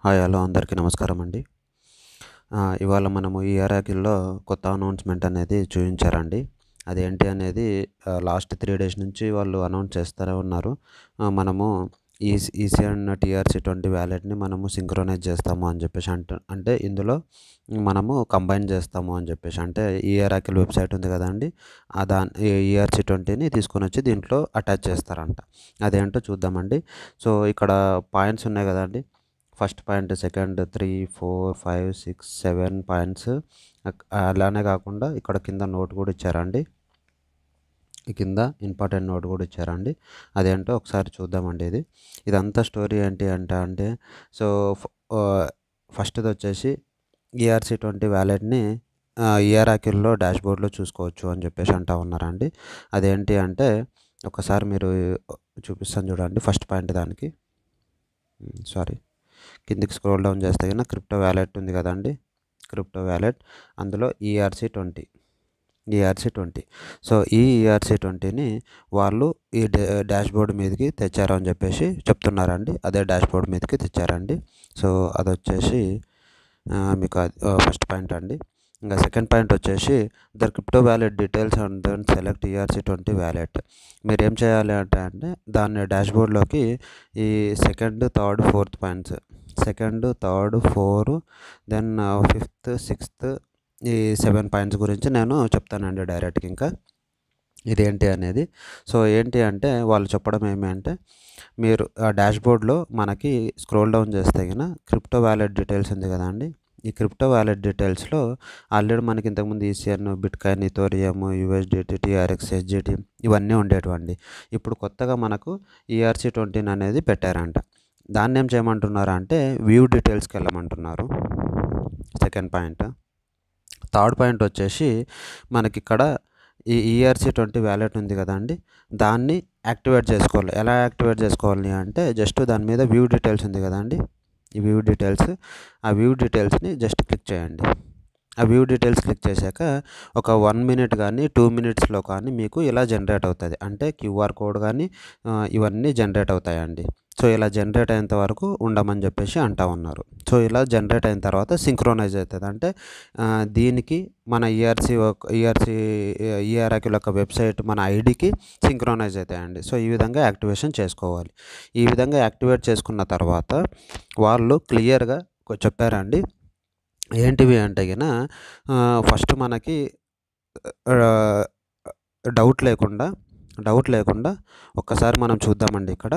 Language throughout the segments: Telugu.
హాయ్ హలో అందరికీ నమస్కారం అండి ఆ, ఇవాళ మనము ఈ ఏరాకిల్లో కొత్త అనౌన్స్మెంట్ అనేది చూపించారండి అదేంటి అనేది లాస్ట్ త్రీ డేస్ నుంచి వాళ్ళు అనౌన్స్ చేస్తూనే ఉన్నారు ఆ, మనము ఈ ఈసీఎన్ టీఆర్సీ ట్వంటీ వ్యాలెట్ని మనము సింక్రొనైజ్ చేస్తాము అని చెప్పేసి అంట అంటే ఇందులో మనము కంబైన్ చేస్తాము అని చెప్పేసి అంటే ఈ ఏరాకిల్ వెబ్సైట్ ఉంది కదండి ఆ దాని ఈఆర్సీ ట్వంటీని తీసుకొని వచ్చి దీంట్లో అటాచ్ చేస్తారంట అదేంటో చూద్దామండి సో ఇక్కడ పాయింట్స్ ఉన్నాయి కదండి first point second three four five six seven points అలానే కాకుండా ఇక్కడ కింద నోట్ కూడా ఇచ్చారండి ఈ కింద ఇంపార్టెంట్ నోట్ కూడా ఇచ్చారండి అదేంటో ఒకసారి చూద్దామండి ఇది ఇదంతా స్టోరీ ఏంటి అంటే అంటే సో ఫస్ట్ది వచ్చేసి ఈఆర్సీ ట్వంటీ వ్యాలెట్ని ఈఆర్ఆకిల్లో డాష్ బోర్డ్లో చూసుకోవచ్చు అని చెప్పేసి అంటా ఉన్నారండి అదేంటి అంటే ఒకసారి మీరు చూపిస్తాను చూడండి ఫస్ట్ పాయింట్ దానికి సారీ కిందికి స్క్రోల్ డౌన్ చేస్తే కన్నా క్రిప్టో వ్యాలెట్ ఉంది కదండి క్రిప్టో వ్యాలెట్ అందులో ERC twenty ERC twenty so ఈ ఈఆర్సీ ట్వంటీని వాళ్ళు ఈ డాష్ బోర్డ్ మీదకి తెచ్చారు అని చెప్పేసి చెప్తున్నారండి అదే డాష్ బోర్డ్ మీదకి తెచ్చారండి సో అది వచ్చేసి ఆ, మీకు ఫస్ట్ పాయింట్ అండి ఇంకా సెకండ్ పాయింట్ వచ్చేసి the crypto wallet details and then select ERC twenty wallet మీరు ఏం చేయాలి అంటే అంటే దాన్ని డాష్ బోర్డ్లోకి ఈ second third fourth points second third four then fifth sixth ఈ సెవెన్ పాయింట్స్ గురించి నేను చెప్తానండి డైరెక్ట్గా ఇంకా ఇదేంటి అనేది సో ఏంటి అంటే వాళ్ళు చెప్పడం ఏమి అంటే మీరు ఆ డాష్ బోర్డ్లో మనకి స్క్రోల్ డౌన్ చేస్తే కనుక క్రిప్టో వ్యాలెట్ డీటెయిల్స్ ఉంది కదా అండి ఈ క్రిప్టో వ్యాలెట్ డీటెయిల్స్లో ఆల్రెడీ మనకి ఇంతకుముందు ECN bitcoin Ethereum USDT TRX SGT ఇవన్నీ ఉండేటివండి ఇప్పుడు కొత్తగా మనకు ఈఆర్సీ ట్వంటీన్ అనేది పెట్టారంట దాన్ని ఏం చేయమంటున్నారు అంటే వ్యూ డీటెయిల్స్కి వెళ్ళమంటున్నారు సెకండ్ పాయింట్ థర్డ్ పాయింట్ వచ్చేసి మనకి ఇక్కడ ఈ ఈఆర్సీ ట్వంటీ వ్యాలెట్ ఉంది కదండి దాన్ని యాక్టివేట్ చేసుకోవాలి ఎలా యాక్టివేట్ చేసుకోవాలి అంటే జస్ట్ దాని మీద వ్యూ డీటెయిల్స్ ఉంది కదండి ఈ వ్యూ డీటెయిల్స్ ఆ వ్యూ డీటెయిల్స్ని జస్ట్ క్లిక్ చేయండి ఆ వ్యూ డీటెయిల్స్ క్లిక్ చేశాక ఒక వన్ మినిట్ కానీ టూ మినిట్స్లో కానీ మీకు ఇలా జనరేట్ అవుతుంది అంటే క్యూఆర్ కోడ్ కానీ ఆ, ఇవన్నీ జనరేట్ అవుతాయండి సో ఇలా జనరేట్ అయ్యేంత వరకు ఉండమని చెప్పేసి అంటా ఉన్నారు సో ఇలా జనరేట్ అయిన తర్వాత సింక్రోనైజ్ అవుతుంది అంటే ఆ, దీనికి మన ఈఆర్సీ ఈఆర్సీ ఈఆర్ఆకిల్ యొక్క వెబ్సైట్ మన ఐడికి సింక్రోనైజ్ అవుతాయండి సో ఈ విధంగా యాక్టివేషన్ చేసుకోవాలి ఈ విధంగా యాక్టివేట్ చేసుకున్న తర్వాత వాళ్ళు క్లియర్గా చెప్పారండి ఏంటివి అంటే గిన ఫస్ట్ మనకి డౌట్ లేకుండా డౌట్ లేకుండా ఒక్కసారి మనం చూద్దామండి ఇక్కడ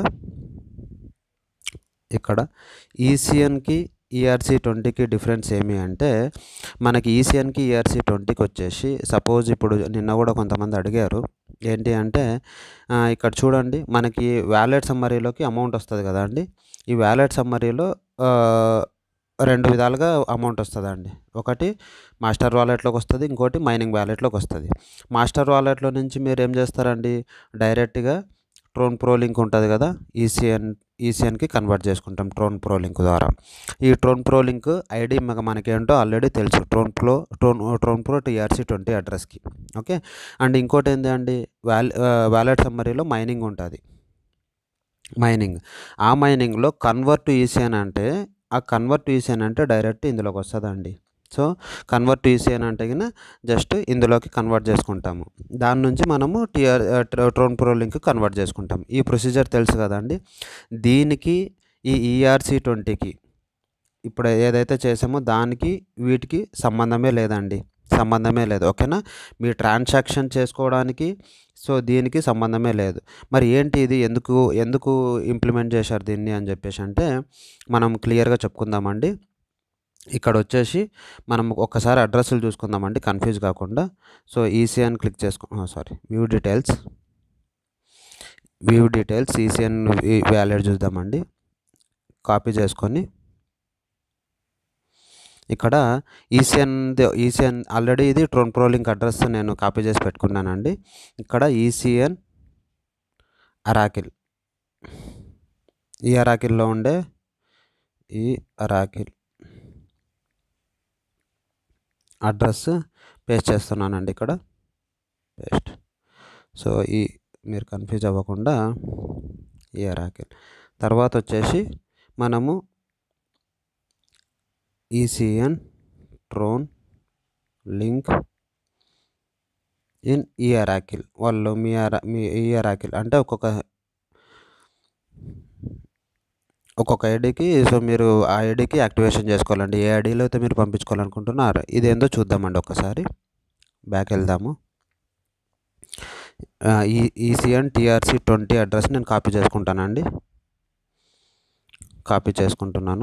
ఇక్కడ ఈసీఎన్కి ఈఆర్సీ ట్వంటీకి డిఫరెన్స్ ఏమి అంటే మనకి ఈసీఎన్కి ఈఆర్సీ ట్వంటీకి వచ్చేసి సపోజ్ ఇప్పుడు నిన్న కూడా కొంతమంది అడిగారు ఏంటి అంటే ఆ, ఇక్కడ చూడండి మనకి వ్యాలెట్ సమ్మరీలోకి అమౌంట్ వస్తుంది కదా అండి ఈ వ్యాలెట్ సమ్మరీలో రెండు విధాలుగా అమౌంట్ వస్తుందండి ఒకటి మాస్టర్ వాలెట్లోకి వస్తుంది ఇంకోటి మైనింగ్ వ్యాలెట్లోకి వస్తుంది మాస్టర్ వాలెట్లో నుంచి మీరు ఏం చేస్తారండి డైరెక్ట్గా ట్రోన్ ప్రో లింక్ ఉంటుంది కదా ఈసీఎన్ ఈసీఎన్కి కన్వర్ట్ చేసుకుంటాం ట్రోన్ ప్రో లింక్ ద్వారా ఈ ట్రోన్ ప్రో లింక్ ఐడి మనకేంటో ఆల్రెడీ తెలుసు Tron pro Tron Tron pro TRC twenty అడ్రస్కి ఓకే అండ్ ఇంకోటి ఏంటి అండి వ్యాల్ వ్యాలెట్ సమ్మరీలో మైనింగ్ ఉంటుంది మైనింగ్ ఆ మైనింగ్లో కన్వర్ట్ టు ఈసీఎన్ అంటే ఆ కన్వర్ట్ టు ఈసీఎన్ అంటే డైరెక్ట్ ఇందులోకి వస్తుందండి సో కన్వర్ట్ టు ఈసీఎన్ అంటే కింద జస్ట్ ఇందులోకి కన్వర్ట్ చేసుకుంటాము దాని నుంచి మనము TR Tron pro link convert చేసుకుంటాం ఈ ప్రొసీజర్ తెలుసు కదండి దీనికి ఈ ఈఆర్సీ ట్వంటీకి ఇప్పుడు ఏదైతే చేసామో దానికి వీటికి సంబంధమే లేదండి సంబంధమే లేదు ఓకేనా మీ ట్రాన్సాక్షన్ చేసుకోవడానికి సో దీనికి సంబంధమే లేదు మరి ఏంటి ఇది ఎందుకు ఎందుకు ఇంప్లిమెంట్ చేశారు దీన్ని అని చెప్పేసి అంటే మనం క్లియర్గా చెప్పుకుందామండి ఇక్కడ వచ్చేసి మనం ఒక్కసారి అడ్రస్లు చూసుకుందామండి కన్ఫ్యూజ్ కాకుండా సో ఈసీఎన్ క్లిక్ చేసుకో sorry view details view details ECN wallet చూద్దామండి కాపీ చేసుకొని ఇక్కడ ఈసీఎన్ ఈసీఎన్ ఆల్రెడీ ఇది ట్రోన్ ప్రో లింక్ అడ్రస్ నేను కాపీ చేసి పెట్టుకున్నానండి ఇక్కడ ఈసీఎన్ అరాకిల్ ఈ అరాకిల్లో ఉండే ఈ అరాకిల్ అడ్రస్ పేస్ట్ చేస్తున్నానండి ఇక్కడ పేస్ట్ సో ఈ మీరు కన్ఫ్యూజ్ అవ్వకుండా ఈ అరాకిల్ తర్వాత వచ్చేసి మనము ఈసీఎన్ ట్రోన్ లింక్ ఇన్ ఈఆర్ఆకిల్ వాళ్ళు మీ ఆర్ మీ ఈఆర్ఆకిల్ అంటే ఒక్కొక్క ఒక్కొక్క ఐడికి సో మీరు ఆ ఐడికి యాక్టివేషన్ చేసుకోవాలండి ఏ ఐడిలో అయితే మీరు పంపించుకోవాలనుకుంటున్నారు ఇదేందో చూద్దామండి ఒకసారి బ్యాక్ వెళ్దాము ఈ ఈసీఎన్ టీఆర్సీ ట్వంటీ అడ్రస్ నేను కాపీ చేసుకుంటానండి కాపీ చేసుకుంటున్నాను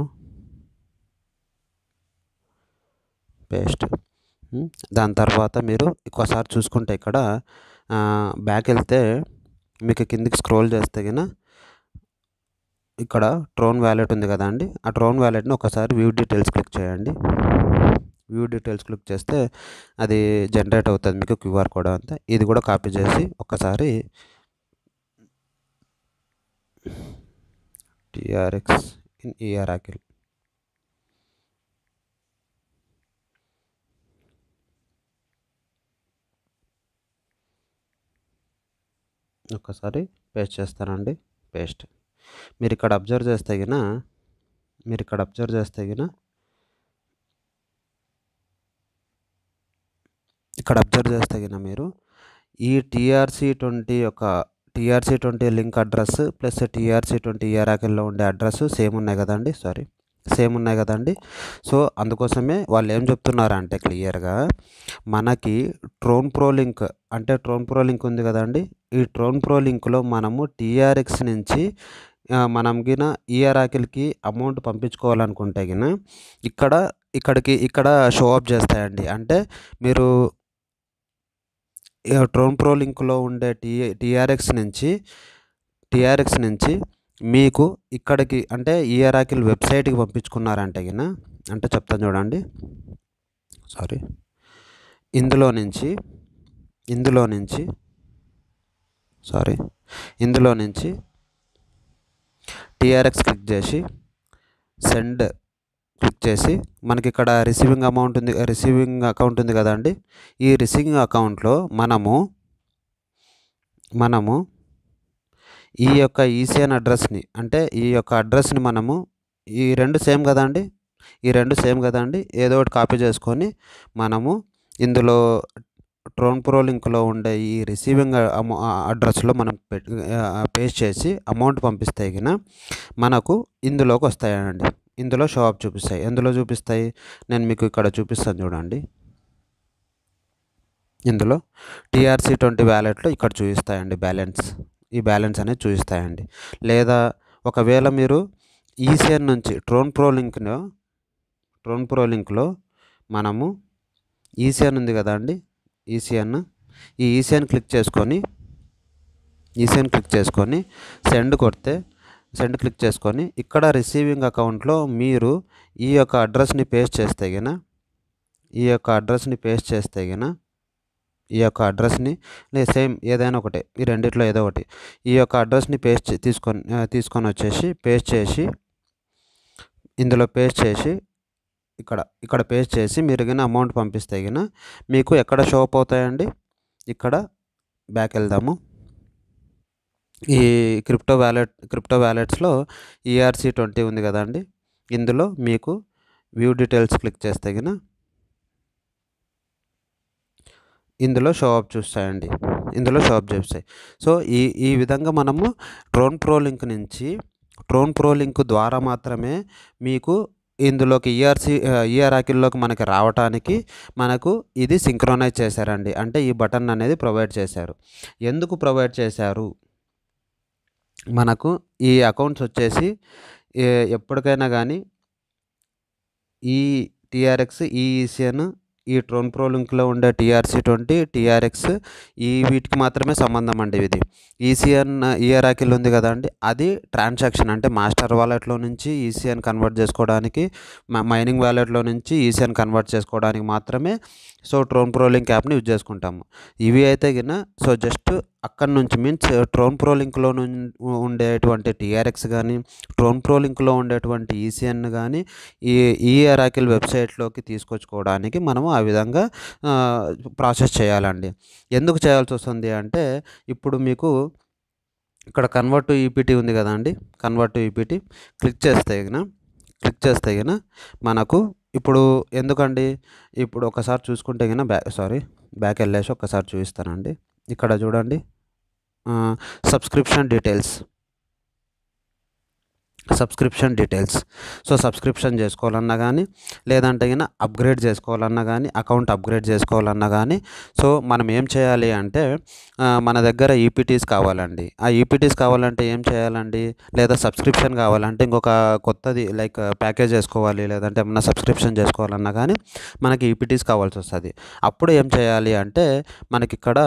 పేస్ట్ దాని తర్వాత మీరు ఒకసారి చూసుకుంటే ఇక్కడ బ్యాక్ వెళ్తే మీకు కిందికి స్క్రోల్ చేస్తే గిన ఇక్కడ ట్రోన్ వ్యాలెట్ ఉంది కదా అండి ఆ ట్రోన్ వ్యాలెట్ని ఒకసారి వ్యూ డీటెయిల్స్ క్లిక్ చేయండి వ్యూ డీటెయిల్స్ క్లిక్ చేస్తే అది జనరేట్ అవుతుంది మీకు క్యూఆర్ కోడ్ అంతా ఇది కూడా కాపీ చేసి ఒకసారి టిఆర్ఎక్స్ ఇన్ ఈఆర్ఆకిల్ ఒకసారి పేస్ట్ చేస్తానండి పేస్ట్ మీరు ఇక్కడ అబ్జర్వ్ చేస్తే గిన మీరు ఇక్కడ అబ్జర్వ్ చేస్తే గిన ఇక్కడ అబ్జర్వ్ చేస్తే గిన మీరు ఈ టీఆర్సీ ట్వంటీ యొక్క TRC twenty link address plus TRC twenty ఈఆర్ఆకిల్లో ఉండే అడ్రస్ సేమ్ ఉన్నాయి కదండి సారీ సేమ్ ఉన్నాయి కదండి సో అందుకోసమే వాళ్ళు ఏం చెప్తున్నారంటే క్లియర్గా మనకి ట్రోన్ ప్రో లింక్ అంటే ట్రోన్ ప్రో లింక్ ఉంది కదండి ఈ ట్రోన్ ప్రో లింక్లో మనము టీఆర్ఎక్స్ నుంచి మనం గిన ఈఆర్ఆకిల్కి అమౌంట్ పంపించుకోవాలనుకుంటే గిన ఇక్కడ ఇక్కడికి ఇక్కడ షో అప్ చేస్తాయండి అంటే మీరు ట్రోన్ ప్రో లింక్లో ఉండే టీ టీఆర్ఎక్స్ నుంచి టీఆర్ఎక్స్ నుంచి మీకు ఇక్కడికి అంటే ఈఆర్ఆకిల్ వెబ్సైట్కి పంపించుకున్నారంటే గిన అంటే చెప్తాను చూడండి సారీ ఇందులో నుంచి ఇందులో నుంచి సారీ ఇందులో నుంచి టీఆర్ఎక్స్ క్లిక్ చేసి సెండ్ క్లిక్ చేసి మనకి ఇక్కడ రిసీవింగ్ అమౌంట్ ఉంది రిసీవింగ్ అకౌంట్ ఉంది కదండి ఈ రిసీవింగ్ అకౌంట్లో మనము మనము ఈ యొక్క ఈసీఎన్ అడ్రస్ని అంటే ఈ యొక్క అడ్రస్ని మనము ఈ రెండు సేమ్ కదండి ఈ రెండు సేమ్ కదండి ఏదో ఒకటి కాపీ చేసుకొని మనము ఇందులో ట్రోన్ ప్రో లింక్లో ఉండే ఈ రిసీవింగ్ అడ్రస్లో మనం పేస్ట్ చేసి అమౌంట్ పంపిస్తే గిన మనకు ఇందులోకి వస్తాయండి ఇందులో షో ఆఫ్ చూపిస్తాయి ఎందులో చూపిస్తాయి నేను మీకు ఇక్కడ చూపిస్తాను చూడండి ఇందులో టీఆర్సీ ట్వంటీ వ్యాలెట్లో ఇక్కడ చూపిస్తాయండి బ్యాలెన్స్ ఈ బ్యాలెన్స్ అనేది చూపిస్తాయండి లేదా ఒకవేళ మీరు ఈసీఎన్ నుంచి ట్రోన్ ప్రో లింక్లో ట్రోన్ ప్రో లింక్లో మనము ఈసీఎన్ ఉంది కదా అండి ఈసీఎన్ ఈ ఈసీఎన్ క్లిక్ చేసుకొని ఈసీఎన్ క్లిక్ చేసుకొని సెండ్ కొడితే సెండ్ క్లిక్ చేసుకొని ఇక్కడ రిసీవింగ్ అకౌంట్లో మీరు ఈ యొక్క అడ్రస్ని పేస్ట్ చేస్తే గిన ఈ యొక్క అడ్రస్ని పేస్ట్ చేస్తే గిన ఈ యొక్క అడ్రస్ని లేదు సేమ్ ఏదైనా ఒకటే ఈ రెండిట్లో ఏదో ఒకటి ఈ యొక్క అడ్రస్ని పేస్ట్ తీసుకొని తీసుకొని వచ్చేసి పేస్ట్ చేసి ఇందులో పేస్ట్ చేసి ఇక్కడ ఇక్కడ పేస్ట్ చేసి మీరు గిన అమౌంట్ పంపిస్తే గిన మీకు ఎక్కడ షో అప్ అవుతాయండి ఇక్కడ బ్యాక్ వెళ్దాము ఈ క్రిప్టో వ్యాలెట్ క్రిప్టో వ్యాలెట్స్లో ఈఆర్సీ ట్వంటీ ఉంది కదండి ఇందులో మీకు వ్యూ డీటెయిల్స్ క్లిక్ చేస్తే గిన ఇందులో షో అప్ చూస్తాయండి ఇందులో షో అప్ చేస్తాయి సో ఈ ఈ విధంగా మనము ట్రోన్ ప్రో లింక్ నుంచి ట్రోన్ ప్రో లింక్ ద్వారా మాత్రమే మీకు ఇందులోకి ఈఆర్సీ ఈఆర్ఆకిల్లోకి మనకి రావటానికి మనకు ఇది సింక్రోనైజ్ చేశారండి అంటే ఈ బటన్ అనేది ప్రొవైడ్ చేశారు ఎందుకు ప్రొవైడ్ చేశారు మనకు ఈ అకౌంట్స్ వచ్చేసి ఎప్పటికైనా కానీ ఈ టీఆర్ఎక్స్ ఈఈసిఎన్ ఈ ట్రోన్ ప్రో లింక్లో ఉండే టీఆర్సీ ట్వంటీ టీఆర్ఎక్స్ ఈ వీటికి మాత్రమే సంబంధం అండి ఇది ఈసీఎన్ ఈఆర్ఆకిల్ ఉంది కదండి అది ట్రాన్సాక్షన్ అంటే మాస్టర్ వాలెట్లో నుంచి ఈసీఎన్ కన్వర్ట్ చేసుకోవడానికి మైనింగ్ వాలెట్లో నుంచి ఈసీఎన్ కన్వర్ట్ చేసుకోవడానికి మాత్రమే సో ట్రోన్ ప్రో లింక్ యాప్ని యూజ్ చేసుకుంటాము ఇవి అయితే గిన సో జస్ట్ అక్కడ నుంచి మీన్స్ ట్రోన్ ప్రో లింక్లో ఉండేటువంటి టీఆర్ఎక్స్ కానీ ట్రోన్ ప్రో లింక్లో ఉండేటువంటి ఈసీఎన్ కానీ ఈ ఈఆర్ఆకిల్ వెబ్సైట్లోకి తీసుకొచ్చుకోవడానికి మనము ఆ విధంగా ప్రాసెస్ చేయాలండి ఎందుకు చేయాల్సి వస్తుంది అంటే ఇప్పుడు మీకు ఇక్కడ కన్వర్ట్ టు ఈపీటీ ఉంది కదా అండి కన్వర్ట్ టు ఈపీటీ క్లిక్ చేస్తే గిన క్లిక్ చేస్తే గిన మనకు ఇప్పుడు ఎందుకండి ఇప్పుడు ఒకసారి చూసుకుంటే గిన బ్యా సారీ బ్యాక్ వెళ్ళేసి ఒక్కసారి చూపిస్తానండి ఇక్కడ చూడండి subscription details subscription details so subscription చేసుకోవాలన్నా కానీ లేదంటే గిన అప్గ్రేడ్ చేసుకోవాలన్నా కానీ అకౌంట్ అప్గ్రేడ్ చేసుకోవాలన్నా కానీ సో మనం ఏం చేయాలి అంటే ఆ, మన దగ్గర ఈపీటీస్ కావాలండి ఆ ఈపీటీస్ కావాలంటే ఏం చేయాలండి లేదా సబ్స్క్రిప్షన్ కావాలంటే ఇంకొక కొత్తది లైక్ ప్యాకేజ్ వేసుకోవాలి లేదంటే ఏమన్నా సబ్స్క్రిప్షన్ చేసుకోవాలన్నా కానీ మనకి ఈపీటీస్ కావాల్సి వస్తుంది అప్పుడు ఏం చేయాలి అంటే మనకి ఇక్కడ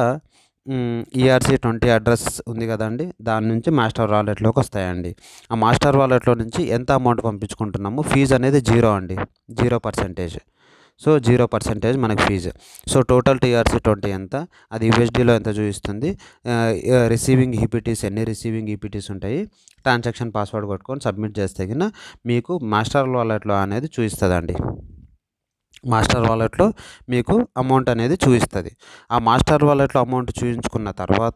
ఈఆర్సీ ట్వంటీ అడ్రస్ ఉంది కదండి దాని నుంచి మాస్టర్ వాలెట్లోకి వస్తాయండి ఆ మాస్టర్ వాలెట్లో నుంచి ఎంత అమౌంట్ పంపించుకుంటున్నాము ఫీజు అనేది జీరో అండి zero percentage so zero percentage మనకి fees so total TRC twenty ఎంత అది యూఎస్డీలో ఎంత చూపిస్తుంది రిసీవింగ్ ఈపీటీస్ ఎన్ని రిసీవింగ్ ఈపీటీస్ ఉంటాయి ట్రాన్సాక్షన్ పాస్వర్డ్ కొట్టుకొని సబ్మిట్ చేస్తే కింద మీకు మాస్టర్ వాలెట్లో అనేది చూపిస్తుందండి మాస్టర్ వాలెట్లో మీకు అమౌంట్ అనేది చూపిస్తుంది ఆ మాస్టర్ వాలెట్లో అమౌంట్ చూపించుకున్న తర్వాత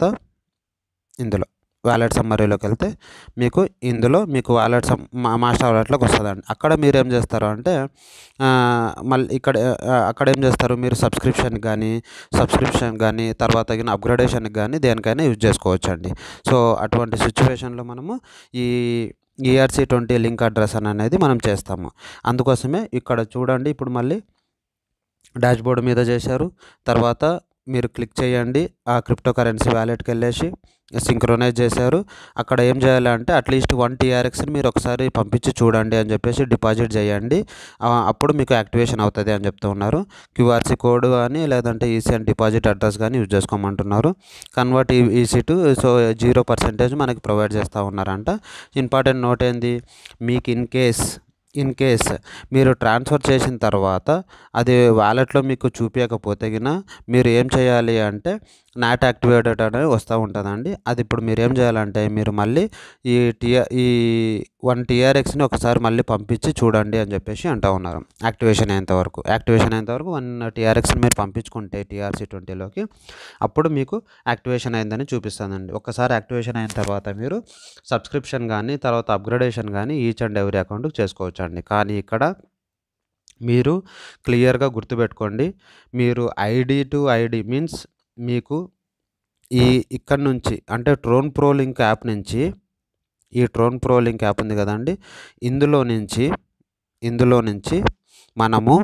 ఇందులో వ్యాలెట్ సమ్మరీలోకి వెళ్తే మీకు ఇందులో మీకు వ్యాలెట్ సమ్ మా- మాస్టర్ వాలెట్లోకి వస్తుందండి అక్కడ మీరు ఏం చేస్తారు అంటే ఆ, మళ్ళీ ఇక్కడ ఆ, అక్కడ ఏం చేస్తారు మీరు సబ్స్క్రిప్షన్ కానీ సబ్స్క్రిప్షన్ కానీ తర్వాత తగిన అప్గ్రేడేషన్కి కానీ దేనికైనా యూజ్ చేసుకోవచ్చు అండి సో అటువంటి సిచ్యువేషన్లో మనము ఈ ఈఆర్సీ ట్వంటీ లింక్ అడ్రస్ అని అనేది మనం చేస్తాము అందుకోసమే ఇక్కడ చూడండి ఇప్పుడు మళ్ళీ డాష్ బోర్డ్ మీద చేశారు తర్వాత మీరు క్లిక్ చేయండి ఆ క్రిప్టో కరెన్సీ వ్యాలెట్కి వెళ్ళేసి సింక్రోనైజ్ చేశారు అక్కడ ఏం చేయాలంటే అట్లీస్ట్ వన్ టీఆర్ఎక్స్ని మీరు ఒకసారి పంపించి చూడండి అని చెప్పేసి డిపాజిట్ చేయండి ఆ, అప్పుడు మీకు యాక్టివేషన్ అవుతుంది అని చెప్తూ ఉన్నారు క్యూఆర్సీ కోడ్ కానీ లేదంటే ఈసీఎన్ డిపాజిట్ అడ్రస్ కానీ యూజ్ చేసుకోమంటున్నారు convert EC to so zero percentage మనకి ప్రొవైడ్ చేస్తూ ఉన్నారంట ఇంపార్టెంట్ నోట్ ఏంది మీకు ఇన్ కేస్ ఇన్ కేస్ మీరు ట్రాన్స్ఫర్ చేసిన తర్వాత అది వ్యాలెట్లో మీకు చూపించకపోతే గిన మీరు ఏం చేయాలి అంటే నాట్ యాక్టివేటెడ్ అనేది వస్తూ ఉంటుందండి అది ఇప్పుడు మీరు ఏం చేయాలంటే మీరు మళ్ళీ ఈ టీఆర్ ఈ వన్ టీఆర్ఎక్స్ని ఒకసారి మళ్ళీ పంపించి చూడండి అని చెప్పేసి అంటూ ఉన్నారు యాక్టివేషన్ అయ్యేంత వరకు యాక్టివేషన్ అయ్యేంత వరకు వన్ టీఆర్ఎక్స్ని మీరు పంపించుకుంటే టీఆర్సీ ట్వంటీలోకి అప్పుడు మీకు యాక్టివేషన్ అయిందని చూపిస్తుందండి ఒకసారి యాక్టివేషన్ అయిన తర్వాత మీరు సబ్స్క్రిప్షన్ కానీ తర్వాత అప్గ్రేడేషన్ కానీ ఈచ్ అండ్ ఎవ్రీ అకౌంట్కి చేసుకోవచ్చు అండి కానీ ఇక్కడ మీరు క్లియర్గా గుర్తుపెట్టుకోండి మీరు ఐడి టు ఐడి మీన్స్ మీకు ఈ ఇక్కడ నుంచి అంటే ట్రోన్ ప్రో లింక్ యాప్ నుంచి ఈ ట్రోన్ ప్రో లింక్ యాప్ ఉంది కదండి ఇందులో నుంచి ఇందులో నుంచి మనము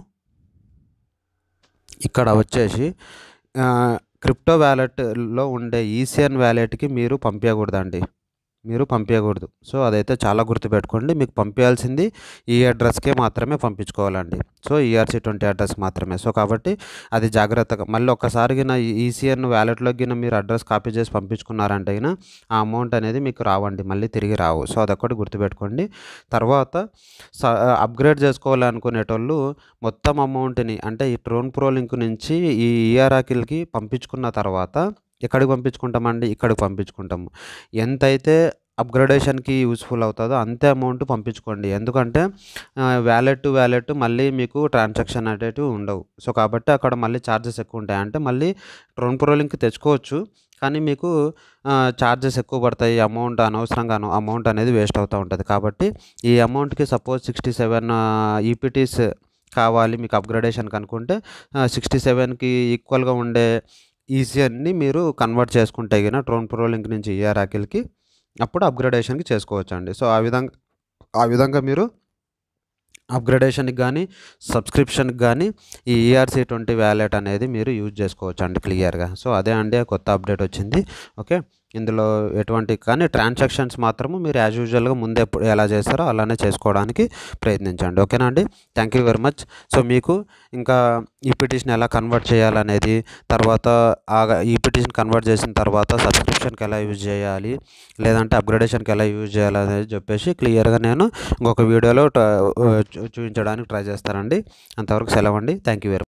ఇక్కడ వచ్చేసి ఆ, క్రిప్టో వ్యాలెట్లో ఉండే ఈసిఎన్ వ్యాలెట్కి మీరు పంపించకూడదండి మీరు పంపించకూడదు సో అదైతే చాలా గుర్తుపెట్టుకోండి మీకు పంపించాల్సింది ఈ అడ్రస్కే మాత్రమే పంపించుకోవాలండి సో ఈఆర్సీ ట్వంటీ అడ్రస్ మాత్రమే సో కాబట్టి అది జాగ్రత్తగా మళ్ళీ ఒక్కసారి గిన ఈసీఎన్ వ్యాలెట్లోకి గిన మీరు అడ్రస్ కాపీ చేసి పంపించుకున్నారంటే గిన ఆ అమౌంట్ అనేది మీకు రావండి మళ్ళీ తిరిగి రావు సో అదొకటి గుర్తుపెట్టుకోండి తర్వాత స అప్గ్రేడ్ చేసుకోవాలనుకునేటోళ్ళు మొత్తం అమౌంట్ని అంటే ఈ ట్రోన్ ప్రో లింక్ నుంచి ఈ ఈఆర్ఆకిల్కి పంపించుకున్న తర్వాత ఎక్కడికి పంపించుకుంటామండి ఇక్కడికి పంపించుకుంటాము ఎంతైతే అప్గ్రేడేషన్కి యూస్ఫుల్ అవుతుందో అంతే అమౌంట్ పంపించుకోండి ఎందుకంటే వ్యాలెట్ టు వ్యాలెట్ మళ్ళీ మీకు ట్రాన్సాక్షన్ అనేటివి ఉండవు సో కాబట్టి అక్కడ మళ్ళీ ఛార్జెస్ ఎక్కువ ఉంటాయి అంటే మళ్ళీ ట్రోన్ ప్రో లింక్ తెచ్చుకోవచ్చు కానీ మీకు ఛార్జెస్ ఎక్కువ పడతాయి అమౌంట్ అనవసరంగా అమౌంట్ అనేది వేస్ట్ అవుతూ ఉంటుంది కాబట్టి ఈ అమౌంట్కి సపోజ్ సిక్స్టీ సెవెన్ ఈపీటీస్ కావాలి మీకు అప్గ్రేడేషన్కి అనుకుంటే సిక్స్టీ సెవెన్కి ఈక్వల్గా ఉండే ఈసీఎన్ని మీరు కన్వర్ట్ చేసుకుంటే గిన ట్రోన్ ప్రో లింక్ నుంచి ఈఆర్ఆకిల్కి అప్పుడు అప్గ్రేడేషన్కి చేసుకోవచ్చు అండి సో ఆ విధంగా ఆ విధంగా మీరు అప్గ్రేడేషన్కి కానీ సబ్స్క్రిప్షన్కి కానీ ఈ ఈఆర్సీ ట్వంటీ వ్యాలెట్ అనేది మీరు యూజ్ చేసుకోవచ్చు అండి క్లియర్గా సో అదే అండి ఆ కొత్త అప్డేట్ వచ్చింది ఓకే ఇందులో ఎటువంటి కానీ ట్రాన్సాక్షన్స్ మాత్రము మీరు యాజ్ యూజువల్గా ముందే ఎప్పుడు ఎలా చేస్తారో అలానే చేసుకోవడానికి ప్రయత్నించండి ఓకేనా అండి thank you very much so మీకు ఇంకా ఈ పిటిషన్ ఎలా కన్వర్ట్ చేయాలనేది తర్వాత ఆ ఈ పిటిషన్ కన్వర్ట్ చేసిన తర్వాత సబ్స్క్రిప్షన్కి ఎలా యూజ్ చేయాలి లేదంటే అప్గ్రేడేషన్కి ఎలా యూజ్ చేయాలనేది చెప్పేసి క్లియర్గా నేను ఇంకొక వీడియోలో ట- చూ- చూపించడానికి ట్రై చేస్తానండి అంతవరకు సెలవు అండి థ్యాంక్ యూ వెరీ